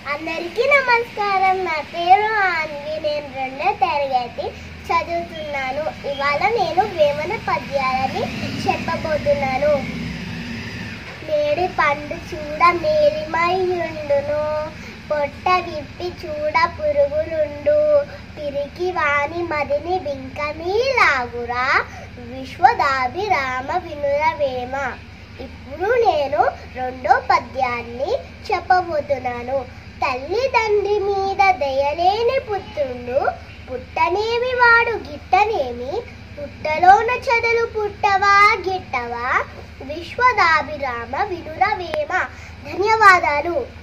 అందరికీ నమస్కారం నా పేరు అన్వి నేను రెండో తరగతి చదువుతున్నాను ఇవాళ నేను వేమన పద్యాలని చెప్పబోతున్నాను మేడి పండు చూడ మేలిమయ్యుండును పొట్ట విప్పి చూడ పురుగులుండు పిరికి వాని మదిని బింకమీలాగురా విశ్వదాభిరామ వినురవేమ ఇప్పుడు నేను రెండో పద్యాన్ని చెప్పబోతున్నాను తల్లిదండ్రి మీద దయలేని పుత్రుండు పుట్టనేమి వాడు గిట్టనేమి పుట్టలోన చదలు పుట్టవా గిట్టవా విశ్వదాభిరామ వినురవేమ ధన్యవాదాలు